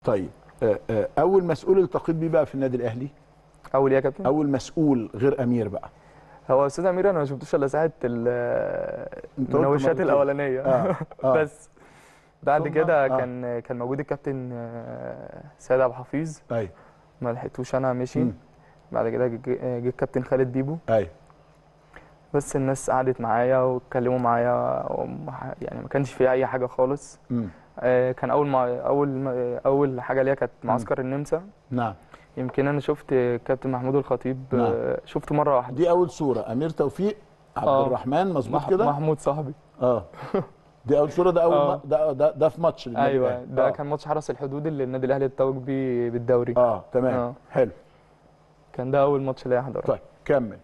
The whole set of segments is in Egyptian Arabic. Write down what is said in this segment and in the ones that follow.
طيب آه، آه، اول مسؤول التقيت بيه بقى في النادي الاهلي اول إيه يا كابتن اول مسؤول غير امير بقى هو استاذ امير انا ما شفتوش الا ساعه ال- أنت قلت المناوشات مرتين. الاولانيه آه، آه. بس بعد ثم- كده آه. كان كان موجود الكابتن آه، سيد عبد الحفيظ ايوه ما لحقتوش انا مشي مم. بعد كده جه جه الكابتن خالد بيبو ايوه بس الناس قعدت معايا واتكلموا معايا وما- يعني ما كانش في اي حاجه خالص مم. آه، كان اول ما اول ما اول حاجه ليا كانت معسكر النمسا نعم يمكن انا شفت كابتن محمود الخطيب نعم. آه، شفته مره واحده دي اول صوره امير توفيق عبد آه. الرحمن مظبوط مح- كده محمود صاحبي اه دي اول صوره ده اول آه. ما ده, ده ده في ماتش للنادي ايوه الأهلي. ده آه. كان ماتش حرس الحدود اللي النادي الاهلي اتوج بيه بالدوري اه تمام آه. حلو كان ده اول ماتش ليا احضره طيب كمل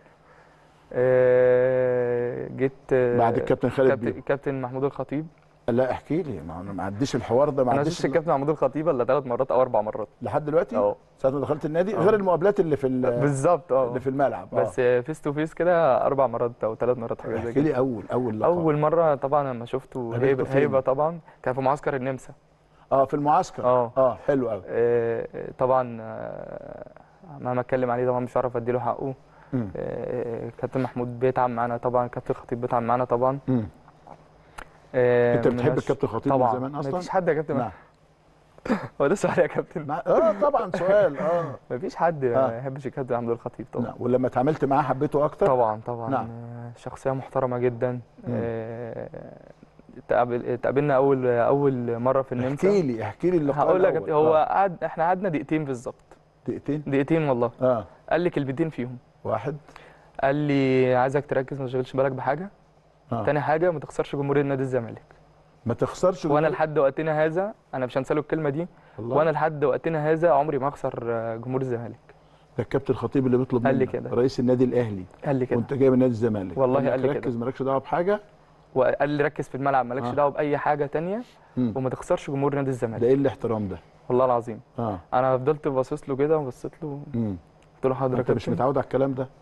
آه، جيت آه، بعد الكابتن خالد كابتن بيبو كابتن محمود الخطيب لا احكي لي ما انا ما عديش الحوار ده ما انا عديش شفت الكابتن محمود الخطيب الا ثلاث مرات او اربع مرات لحد دلوقتي اه ساعه ما دخلت النادي آه. غير المقابلات اللي في ال- بالظبط اه اللي في الملعب آه. بس فيس تو فيس كده اربع مرات او ثلاث مرات حاجه زي احكي كده لي اول اول لقاء اول مره طبعا لما شفته قابلته هيبه فين؟ هيبه طبعا كان في معسكر النمسا اه في المعسكر اه اه حلو قوي آه، طبعا آه، مهما اتكلم عليه طبعا مش هعرف اديله حقه مم. آه، كابتن محمود بيتعب معانا طبعا كابتن خطيب بيتعب معانا طبعا مم. آه، انت بتحب مناش- الكابتن خطيب من طبعا زمان اصلا مفيش حد يا كابتن نعم هو ده سؤال يا كابتن مع- اه طبعا سؤال اه مفيش حد آه. ما يحبش الكابتن محمود الخطيب طبعا نعم. ولما اتعاملت معاه حبيته اكتر طبعا طبعا نعم. آه، شخصيه محترمه جدا مم. آه، اتقابل- اتقابلنا اول اول مره في النمسا احكي لي احكي لي اللقاء هقول لك يا الأول. كابتن هو آه. قعد احنا قعدنا دقيقتين بالظبط دقيقتين دقيقتين والله اه قال لي كلمتين فيهم واحد قال لي عايزك تركز ما تشغلش بالك بحاجه آه. تاني حاجه ما تخسرش جمهور النادي الزمالك ما تخسرش وانا جمهور- لحد وقتنا هذا انا مش هنسى له الكلمه دي الله. وانا لحد وقتنا هذا عمري ما اخسر آه، جمهور الزمالك ده الكابتن الخطيب اللي بيطلب قال لي منك كده. رئيس النادي الاهلي قال لي كده وانت جاي من نادي الزمالك والله لك قال لي كده. ركز مالكش دعوه بحاجه وقال لي ركز في الملعب مالكش آه. دعوه باي حاجه تانية مم. وما تخسرش جمهور نادي ده الزمالك ايه الاحترام ده والله العظيم اه انا فضلت باصص له كده وبصيت له مم. قلت له حاضر يا انت مش كابتن متعود على الكلام ده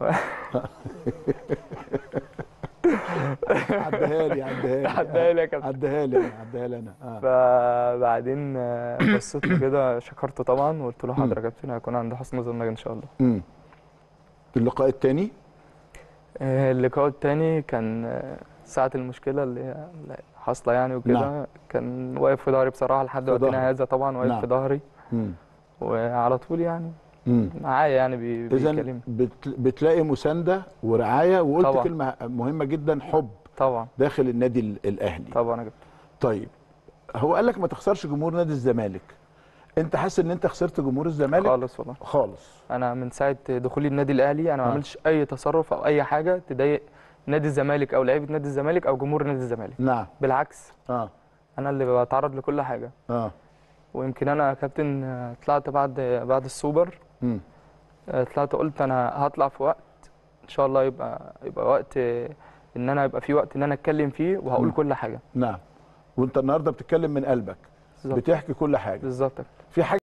عديها لي عديها لي عدها لي يا كابتن عديها لي انا عديها لي انا اه فبعدين آه، بصيت له كده شكرته طبعا وقلت له مم. حاضر يا كابتن هيكون عند حسن ظنك ان شاء الله مم. اللقاء الثاني آه، اللقاء التاني كان آه، ساعة المشكلة اللي هي اللي حاصلة يعني وكده نعم. كان واقف في ظهري بصراحة لحد في وقتنا ظهرك. هذا طبعا واقف نعم. في ظهري مم. وعلى طول يعني مم. معايا يعني بي- اذا بيتكلم بت... بتلاقي مسانده ورعايه وقلت طبعا. كلمه مهمه جدا حب طبعا داخل النادي ال- الاهلي طبعا يا كابتن طيب هو قال لك ما تخسرش جمهور نادي الزمالك انت حاسس ان انت خسرت جمهور الزمالك خالص والله خالص انا من ساعة دخولي النادي الاهلي انا ما آه. عملتش اي تصرف او اي حاجة تضايق نادي الزمالك او لعيبة نادي الزمالك او جمهور نادي الزمالك نعم بالعكس اه انا اللي بتعرض لكل حاجة اه ويمكن انا يا كابتن آه، طلعت بعد بعد السوبر مم. آه، طلعت قلت انا هطلع في وقت ان شاء الله يبقى يبقى وقت آه، ان انا يبقى في وقت ان انا اتكلم فيه وهقول مم. كل حاجه نعم وانت النهارده بتتكلم من قلبك بالظبط بتحكي كل حاجه بالظبط في حاجه